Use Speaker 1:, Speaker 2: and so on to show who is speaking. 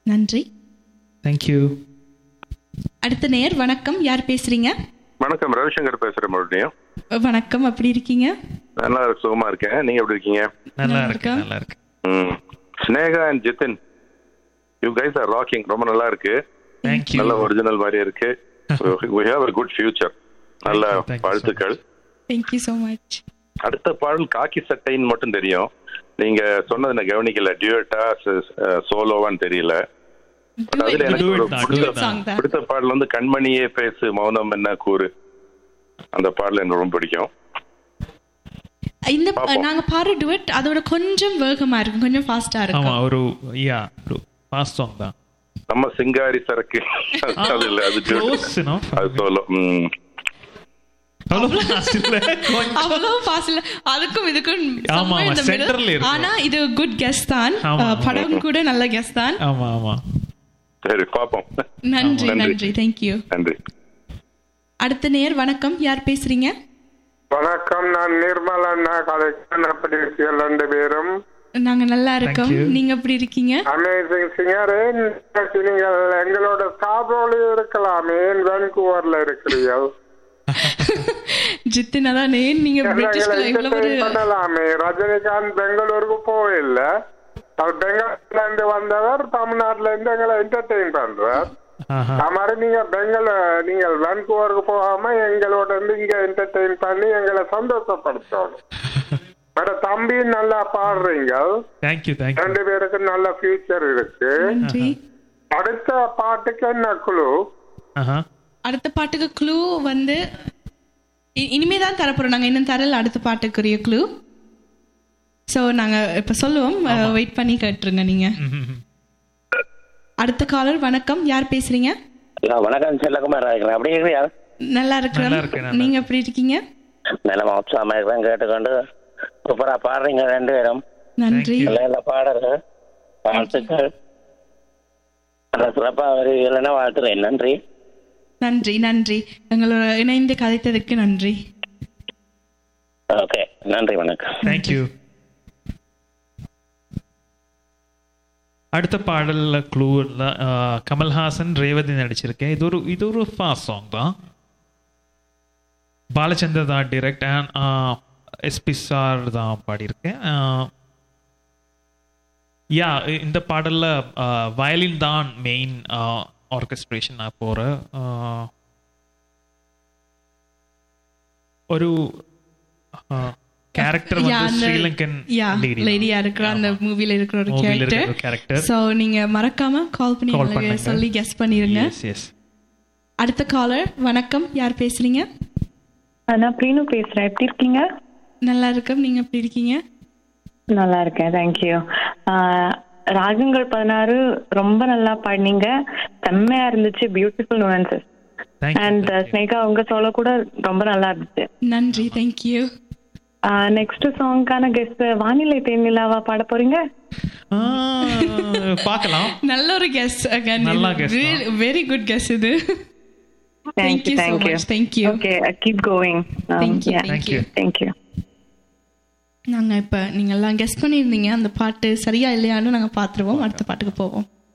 Speaker 1: நன்றி
Speaker 2: தேங்க்யூ
Speaker 1: அடுத்த நேர் வணக்கம் யார் பேசுறீங்க
Speaker 3: வணக்கம் ரவிசங்கர் பேசுறேன் மறுபடியும்
Speaker 1: வணக்கம் அப்படி இருக்கீங்க
Speaker 3: நல்லா சுகமா இருக்கேன் நீங்க எப்படி இருக்கீங்க
Speaker 2: நல்லா
Speaker 1: நல்லா
Speaker 2: இருக்கு
Speaker 1: இருக்கா?
Speaker 2: நல்லா இருக்கு
Speaker 3: ம் Sneha and Jithin you guys are rocking ரொம்ப நல்லா இருக்கு
Speaker 2: தேங்க்யூ
Speaker 3: நல்ல ஒரிஜினல் மாதிரி இருக்கு we have a good future நல்ல
Speaker 2: Thank you, thank you so
Speaker 3: வாழ்த்துக்கள்
Speaker 1: தேங்க்யூ ஸோ மச்
Speaker 3: அடுத்த பாடல் காக்கி சட்டைன்னு மட்டும் தெரியும் நீங்க சொன்னது நான் கவனிக்கல டியூட்டா சோலோவான்னு தெரியல But அதுல எனக்கு ஒரு
Speaker 2: Duet தான்,
Speaker 3: பிடிச்ச
Speaker 2: duet
Speaker 1: சாங் தான்
Speaker 3: பிடித்த பாடல் வந்து கண்மணியே பேசு மௌனம் என்ன கூறு அந்த பாடல் எனக்கு ரொம்ப பிடிக்கும்
Speaker 1: இந்த
Speaker 3: பாப்போம்.
Speaker 1: நாங்க பாடுற டுவெட் அதோட கொஞ்சம் வேகமா இருக்கும் கொஞ்சம் ஃபாஸ்டா
Speaker 2: ஆமா
Speaker 1: இருக்கும்
Speaker 2: ஒரு யா ஒரு ஃபாஸ்ட் சாங் தான்
Speaker 3: நம்ம சிங்காரி சரக்கு அது இல்ல அது duet.
Speaker 2: Close enough.
Speaker 3: அது சோலோ ம்
Speaker 2: அவ்வளவு fast இல்ல கொஞ்சம்
Speaker 1: அவ்வளவு ஃபாஸ்ட் இல்ல அதுக்கும் இதுக்கும்
Speaker 2: ஆமா,
Speaker 1: somewhere in
Speaker 2: ஆமா,
Speaker 1: the middle.
Speaker 2: centerல இருக்கும்.
Speaker 1: ஆனா இது குட் கெஸ் தான்
Speaker 2: ஆமா,
Speaker 1: அஹ்,
Speaker 2: ஆமா.
Speaker 1: படம் கூட நல்ல கெஸ் தான்
Speaker 2: ஆமா ஆமா
Speaker 3: சரி பாப்போம்
Speaker 1: நன்றி
Speaker 3: நன்றி.
Speaker 1: நன்றி தேங்க்யூ
Speaker 3: நன்றி
Speaker 1: அடுத்த நேர் வணக்கம் யார் பேசுறீங்க
Speaker 4: வணக்கம் நான் நிர்மல் அண்ணா கலைஞன் அப்படி இருக்கீங்க ரெண்டு பேரும்
Speaker 1: நாங்க நல்லா இருக்கோம்
Speaker 2: you.
Speaker 1: நீங்க எப்படி இருக்கீங்க
Speaker 4: அமேசிங் சிங்கர் நீங்கள் எங்களோட ஸ்டாப்ரோல இருக்கலாமே ஏன் வேன்கூவர்ல இருக்கிறீர்கள்
Speaker 1: ஜித்தின் அதான் நேர் நீங்க
Speaker 4: எங்களை
Speaker 1: பிரிட்டிஷ்ல இவ்வளவு ஒரு
Speaker 4: entertain பண்ணலாமே ரஜினிகாந்த் பெங்களூருக்கு போயில்ல அவர் பெங்களூர்ல இருந்து வந்தவர் தமிழ்நாட்டுல இருந்து எங்களை என்டர்டெயின் பண்றார்
Speaker 2: ஆஹா
Speaker 4: அது மாதிரி நீங்க பெங்கள நீங்கள் வேன்கூவருக்கு போகாம எங்களோட இருந்து இங்க என்டர்டெயின் பண்ணி எங்களை சந்தோஷப்படுத்தணும் வேற தம்பி நல்லா பாடுறீங்க
Speaker 2: தேங்க்யூ தேங்க்யூ
Speaker 4: ரெண்டு பேருக்கு நல்ல ஃபியூச்சர் இருக்கு
Speaker 1: நன்றி
Speaker 4: அடுத்த பாட்டுக்கு என்ன குழு
Speaker 2: ஆஹா
Speaker 1: அடுத்த பாட்டுக்கு க்ளூ வந்து இ- இனிமே தான் தரப்போறோம் நாங்க இன்னும் தரல அடுத்த பாட்டுக்குரிய க்ளூ ஸோ நாங்க இப்ப சொல்லுவோம் வெயிட் பண்ணி கேட்டுருங்க நீங்க
Speaker 2: ம்ஹும்.
Speaker 1: அடுத்த காலர் வணக்கம் யார் பேசுறீங்க
Speaker 5: ஹலோ வணக்கம் செல்லகுமார் இருக்கிறேன் அப்படி இருக்கிறியா
Speaker 1: நல்லா இருக்கிறோம்
Speaker 2: நல்லா இருக்கேன், நல்லா
Speaker 1: நீங்க எப்படி இருக்கீங்க
Speaker 5: நிலமா உற்சாகமா இருக்கிறேன் கேட்டுக்கொண்டு சூப்பரா பாடுறீங்க ரெண்டு பேரும்
Speaker 1: நன்றி
Speaker 2: Thank you.
Speaker 5: நல்ல நல்ல பாடல்கள் வாழ்த்துக்கள் நல்ல சிறப்பா வருவீங்கன்னா வாழ்த்துறேன் நன்றி
Speaker 1: நன்றி நன்றி எங்களோட இணைந்து கதைத்ததுக்கு நன்றி
Speaker 5: ஓகே நன்றி வணக்கம்
Speaker 2: தேங்க்யூ அடுத்த பாடல்ல க்ளூல கமல்ஹாசன் ரேவதி நடிச்சிருக்கேன் இது ஒரு இது ஒரு ஃபாஸ்ட் சாங் தான் பாலச்சந்தர் தான் டிரெக்ட் அண்ட் எஸ்பி சார் தான் பாடியிருக்கேன் யா இந்த பாடல்ல வயலின் தான் மெயின் ஆர்கெஸ்ட்ரேஷன் நான் போகிறேன் ஒரு கேரக்டர்
Speaker 1: Yeah,
Speaker 2: வந்து
Speaker 1: அந்த-
Speaker 2: ஸ்ரீலங்கன்
Speaker 1: yeah, லேடியா இருக்கிற அந்த மூவில இருக்கிற ஒரு
Speaker 2: Movie ல இருக்கிற
Speaker 1: கேரக்டர்
Speaker 2: ஒரு character.
Speaker 1: சோ நீங்க மறக்காம கால் பண்ணி
Speaker 2: Call
Speaker 1: எங்களுக்கு
Speaker 2: பண்ணுங்க.
Speaker 1: சொல்லி கெஸ் பண்ணிருங்க
Speaker 2: எஸ் எஸ்
Speaker 1: அடுத்த காலர் வணக்கம் யார் பேசுறீங்க
Speaker 6: நான் பிரீனு பேசுறேன் எப்படி இருக்கீங்க
Speaker 1: நல்லா இருக்கும் நீங்க எப்படி இருக்கீங்க
Speaker 6: நல்லா இருக்கேன் தேங்க்யூ ராகங்கள் பதினாறு ரொம்ப நல்லா பாடினீங்க செம்மையா இருந்துச்சு beautiful nuances
Speaker 2: Thank you,
Speaker 6: and
Speaker 2: thank you.
Speaker 6: Sneha உங்க சோலோ கூட ரொம்ப நல்லா இருந்துச்சு
Speaker 1: நன்றி தேங்க்யூ
Speaker 6: நெக்ஸ்ட் சாங்க்கான கெஸ்ட் வானிலை தேனிலாவா பாட போறீங்க
Speaker 2: ஆ, பார்க்கலாம்
Speaker 1: நல்ல ஒரு கெஸ்
Speaker 2: நல்ல guess தான்.
Speaker 1: வெரி குட் கெஸ் இது
Speaker 6: Thank you,
Speaker 1: so
Speaker 6: thank you.
Speaker 1: much. Thank you.
Speaker 6: Okay keep going
Speaker 1: Thank you,
Speaker 2: thank you.
Speaker 6: Thank you
Speaker 1: நாங்க இப்ப நீங்க எல்லாம் கெஸ் பண்ணியிருந்தீங்க அந்த பாட்டு சரியா இல்லையான்னு நாங்க பாத்துருவோம் அடுத்த பாட்டுக்கு போவோம்